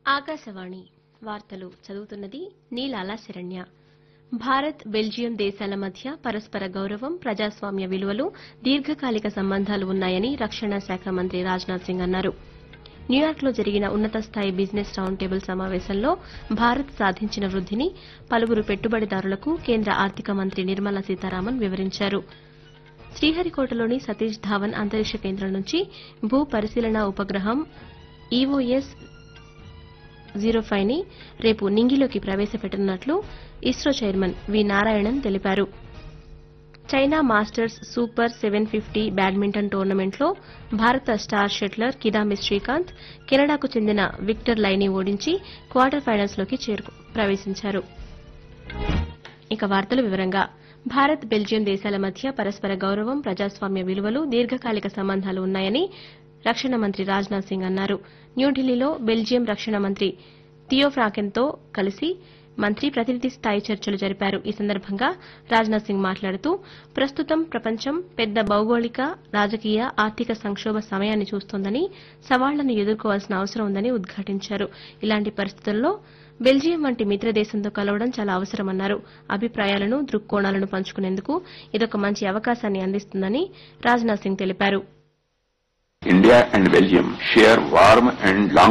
ఆకాశవాణి వార్తలు చదువుతున్నది నీలాల శరణ్య భారత్ బెల్జియం దేశాల మధ్య పరస్పర గౌరవం ప్రజాస్వామ్య విలువలు దీర్ఘకాలిక సంబంధాలు ఉన్నాయని రక్షణ శాఖ మంత్రి రాజ్నాథ్ సింగ్ అన్నారు న్యూయార్క్లో జరిగిన ఉన్నత స్థాయి బిజినెస్ రౌండ్ టేబుల్ సమావేశంలో భారత్ సాధించిన వృద్దిని పలువురు పెట్టుబడిదారులకు కేంద్ర ఆర్థిక మంత్రి నిర్మలా సీతారామన్ వివరించారు శ్రీహరికోటలోని సతీష్ ధావన్ అంతరిక్ష కేంద్రం నుంచి భూ పరిశీలన ఉపగ్రహం ఈఓఎస్ జీరో ఫైవ్ ని రేపు నింగిలోకి ప్రవేశపెట్టనున్నట్లు ఇస్రో చైర్మన్ వి నారాయణన్ తెలిపారు China masters super seven fifty badminton టోర్నమెంట్లో భారత స్టార్ షట్లర్ కిదాంబి శ్రీకాంత్ కెనడాకు చెందిన విక్టర్ లైని ఓడించి క్వార్టర్ ఫైనల్స్లోకి చేరుకు ప్రవేశించారు ఇక వార్తల వివరంగా భారత్ బెల్జియం దేశాల మధ్య పరస్పర గౌరవం ప్రజాస్వామ్య విలువలు దీర్ఘకాలిక సంబంధాలు ఉన్నాయని రక్షణ మంత్రి రాజ్నాథ్ సింగ్ అన్నారు న్యూఢిల్లీలో బెల్జియం రక్షణ మంత్రి థియో ఫ్రాకెన్తో కలిసి మంత్రి ప్రతినిధి స్థాయి చర్చలు జరిపారు ఈ సందర్భంగా రాజ్నాథ్ సింగ్ మాట్లాడుతూ ప్రస్తుతం ప్రపంచం పెద్ద భౌగోళిక రాజకీయ ఆర్థిక సంక్షోభ సమయాన్ని చూస్తోందని సవాళ్లను ఎదుర్కోవాల్సిన అవసరం ఉందని ఉద్ఘాటించారు ఇలాంటి పరిస్థితుల్లో బెల్జియం వంటి మిత్ర దేశంతో కలవడం చాలా అవసరమన్నారు అభిప్రాయాలను దృక్కోణాలను పంచుకునేందుకు ఇదొక మంచి అవకాశాన్ని అందిస్తుందని రాజ్నాథ్ సింగ్ తెలిపారు India and Belgium share warm and long